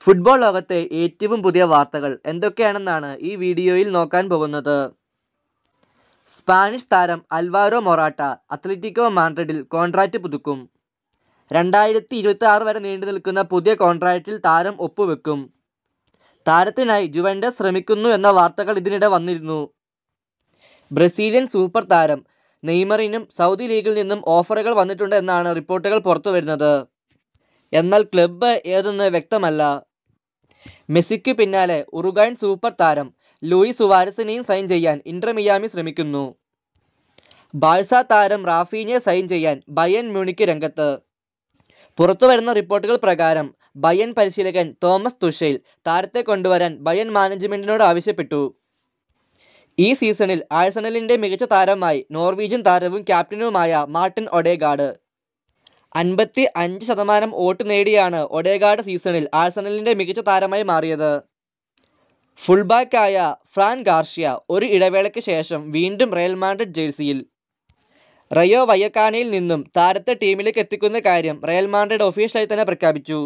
football ലോകത്തെ ഏറ്റവും പുതിയ വാർത്തകൾ എന്തൊക്കെയാണെന്നാണ് ഈ വീഡിയോയിൽ നോക്കാൻ പോകുന്നത് സ്പാനിഷ് താരം അൽവാരോ മൊറാട്ട അത്ലറ്റിക്കോ മാൻഡ്രിഡിൽ കോൺട്രാക്റ്റ് പുതുക്കും രണ്ടായിരത്തി ഇരുപത്തി ആറ് വരെ നീണ്ടു നിൽക്കുന്ന പുതിയ കോൺട്രാക്റ്റിൽ താരം ഒപ്പുവെക്കും താരത്തിനായി ജുവൻഡസ് ശ്രമിക്കുന്നു എന്ന വാർത്തകൾ ഇതിനിടെ വന്നിരുന്നു ബ്രസീലിയൻ സൂപ്പർ താരം നെയ്മറിനും സൗദി ലീഗിൽ നിന്നും ഓഫറുകൾ വന്നിട്ടുണ്ട് എന്നാണ് റിപ്പോർട്ടുകൾ പുറത്തുവരുന്നത് എന്നാൽ ക്ലബ്ബ് ഏതെന്ന് വ്യക്തമല്ല മെസ്സിക്ക് പിന്നാലെ ഉറുഗാൻ സൂപ്പർ താരം ലൂയി സുവാരസിനെയും സൈൻ ചെയ്യാൻ ഇന്റർ മിയാമി ശ്രമിക്കുന്നു ബാഴ്സ താരം റാഫീനെ സൈൻ ചെയ്യാൻ ബയൻ മ്യൂണിക്ക് രംഗത്ത് പുറത്തുവരുന്ന റിപ്പോർട്ടുകൾ പ്രകാരം ബയൻ പരിശീലകൻ തോമസ് തുഷേൽ താരത്തെ കൊണ്ടുവരാൻ ബയൻ മാനേജ്മെന്റിനോട് ആവശ്യപ്പെട്ടു ഈ സീസണിൽ ആഴ്സണലിന്റെ മികച്ച താരമായി നോർവീജിയൻ താരവും ക്യാപ്റ്റനുമായ മാർട്ടിൻ ഒഡേഗാർഡ് അൻപത്തി അഞ്ച് ശതമാനം വോട്ട് നേടിയാണ് ഒഡേഗാർഡ് സീസണിൽ ആഴ്സണലിന്റെ മികച്ച താരമായി മാറിയത് ഫുൾബാക്കായ ഫ്രാൻ ഗാർഷ്യ ഒരു ഇടവേളയ്ക്ക് ശേഷം വീണ്ടും റയൽ മാഡ്രിഡ് ജേഴ്സിയിൽ റയോ വയ്യക്കാനയിൽ നിന്നും താരത്തെ ടീമിലേക്ക് എത്തിക്കുന്ന കാര്യം റയൽ മാഡ്രിഡ് ഒഫീഷ്യലായി തന്നെ പ്രഖ്യാപിച്ചു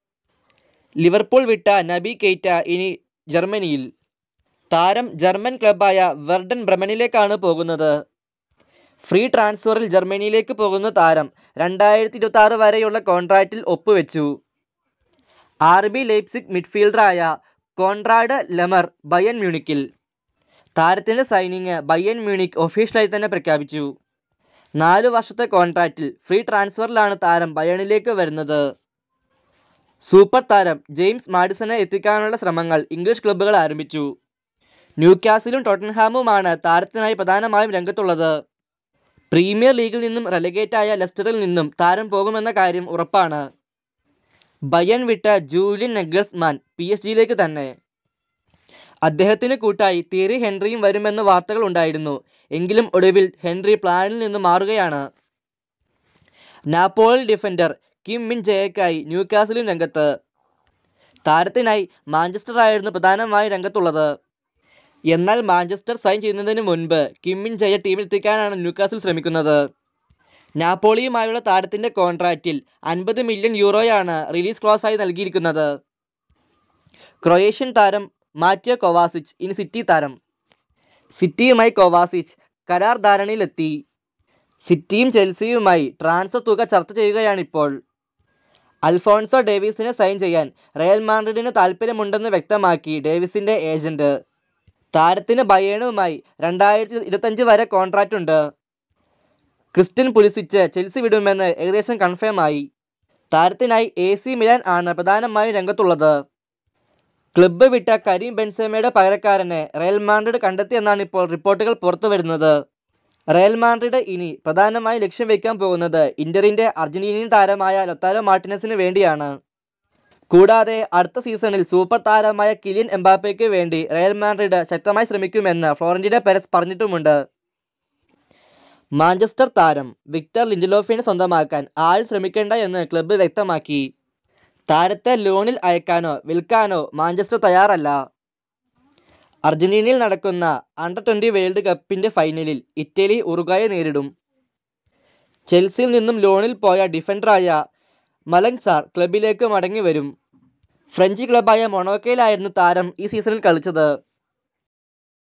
ലിവർപൂൾ വിട്ട നബി കെയ്റ്റ ഇനി ജർമ്മനിയിൽ താരം ജർമ്മൻ ക്ലബായ വെർഡൻ ബ്രമനിലേക്കാണ് പോകുന്നത് ഫ്രീ ട്രാൻസ്ഫറിൽ ജർമ്മനിയിലേക്ക് പോകുന്ന താരം രണ്ടായിരത്തി ഇരുപത്തി ആറ് വരെയുള്ള കോൺട്രാക്റ്റിൽ ഒപ്പുവെച്ചു ആർ ബി ലെയ്പ്സിക് മിഡ്ഫീൽഡറായ കോൺട്രാഡ് ലെമർ ബയൻ മ്യൂണിക്കിൽ താരത്തിൻ്റെ സൈനിങ് ബയൻ മ്യൂണിക് ഒഫീഷ്യലായി തന്നെ പ്രഖ്യാപിച്ചു നാല് വർഷത്തെ കോൺട്രാക്റ്റിൽ ഫ്രീ ട്രാൻസ്ഫറിലാണ് താരം ബയണിലേക്ക് വരുന്നത് സൂപ്പർ താരം ജെയിംസ് മാഡിസനെ എത്തിക്കാനുള്ള ശ്രമങ്ങൾ ഇംഗ്ലീഷ് ക്ലബ്ബുകൾ ആരംഭിച്ചു ന്യൂകാസിലും ടോട്ടൻഹാമുമാണ് താരത്തിനായി പ്രധാനമായും രംഗത്തുള്ളത് പ്രീമിയർ ലീഗിൽ നിന്നും റെലഗേറ്റായ ലെസ്റ്ററിൽ നിന്നും താരം പോകുമെന്ന കാര്യം ഉറപ്പാണ് ബയൻ വിട്ട ജൂലിയൻ നെഗൽസ്മാൻ പി എസ് ജിയിലേക്ക് തന്നെ അദ്ദേഹത്തിന് കൂട്ടായി തിയറി ഹെൻറിയും വരുമെന്ന് വാർത്തകൾ ഉണ്ടായിരുന്നു എങ്കിലും ഒടുവിൽ ഹെൻറി പ്ലാനിൽ നിന്ന് മാറുകയാണ് നാപ്പോളി ഡിഫൻഡർ കിം മിൻ ജയക്കായി ന്യൂകാസിലും രംഗത്ത് താരത്തിനായി മാഞ്ചസ്റ്റർ ആയിരുന്നു പ്രധാനമായും രംഗത്തുള്ളത് എന്നാൽ മാഞ്ചസ്റ്റർ സൈൻ ചെയ്യുന്നതിന് മുൻപ് കിമ്മിൻ ജയ ടീമിൽ എത്തിക്കാനാണ് ന്യൂകാസിൽ ശ്രമിക്കുന്നത് നാപ്പോളിയുമായുള്ള താരത്തിൻ്റെ കോൺട്രാക്റ്റിൽ അൻപത് മില്യൺ യൂറോയാണ് റിലീസ് ക്ലോസായി നൽകിയിരിക്കുന്നത് ക്രൊയേഷ്യൻ താരം മാറ്റിയോ കൊവാസിച്ച് ഇനി സിറ്റി താരം സിറ്റിയുമായി കൊവാസിച്ച് കരാർ ധാരണയിലെത്തി സിറ്റിയും ചെൽസിയുമായി ട്രാൻസ്ഫർ തുക ചർച്ച ചെയ്യുകയാണിപ്പോൾ അൽഫോൺസോ ഡേവിസിനെ സൈൻ ചെയ്യാൻ റയൽ മാഡ്രിഡിന് താൽപ്പര്യമുണ്ടെന്ന് വ്യക്തമാക്കി ഡേവിസിൻ്റെ ഏജന്റ് താരത്തിന് ബയേണുമായി രണ്ടായിരത്തി ഇരുപത്തഞ്ച് വരെ കോൺട്രാക്റ്റ് ഉണ്ട് ക്രിസ്ത്യൻ പുലിസിച്ച് ചെൽസി വിടുമെന്ന് ഏകദേശം കൺഫേം ആയി താരത്തിനായി എ സി മിലാൻ ആണ് പ്രധാനമായും രംഗത്തുള്ളത് ക്ലബ്ബ് വിട്ട കരീം ബെൻസേമയുടെ പകരക്കാരനെ റയൽ മാഡ്രിഡ് കണ്ടെത്തിയെന്നാണ് ഇപ്പോൾ റിപ്പോർട്ടുകൾ പുറത്തുവരുന്നത് റയൽ മാഡ്രിഡ് ഇനി പ്രധാനമായും ലക്ഷ്യം വയ്ക്കാൻ പോകുന്നത് ഇന്ററിന്റെ അർജന്റീനിയൻ താരമായ ലൊത്താരോ മാർട്ടിനസിന് വേണ്ടിയാണ് കൂടാതെ അടുത്ത സീസണിൽ സൂപ്പർ താരമായ കിലിയൻ എംബാപ്പയ്ക്ക് വേണ്ടി റയൽ മാഡ്രിഡ് ശക്തമായി ശ്രമിക്കുമെന്ന് ഫ്ലോറന്റീന പെരസ് പറഞ്ഞിട്ടുമുണ്ട് മാഞ്ചസ്റ്റർ താരം വിക്ടർ ലിൻഡലോഫിനെ സ്വന്തമാക്കാൻ ആരും ശ്രമിക്കേണ്ട എന്ന് ക്ലബ്ബ് വ്യക്തമാക്കി താരത്തെ ലോണിൽ അയക്കാനോ വിൽക്കാനോ മാഞ്ചസ്റ്റർ തയ്യാറല്ല അർജന്റീനയിൽ നടക്കുന്ന അണ്ടർ ട്വൻ്റി വേൾഡ് കപ്പിൻ്റെ ഫൈനലിൽ ഇറ്റലി ഉറുഗായെ നേരിടും ചെൽസിയിൽ നിന്നും ലോണിൽ പോയ ഡിഫൻഡറായ മലങ് സാർ ക്ലബിലേക്ക് മടങ്ങി വരും ഫ്രഞ്ച് ക്ലബായ മൊണോക്കയിലായിരുന്നു താരം ഈ സീസണിൽ കളിച്ചത്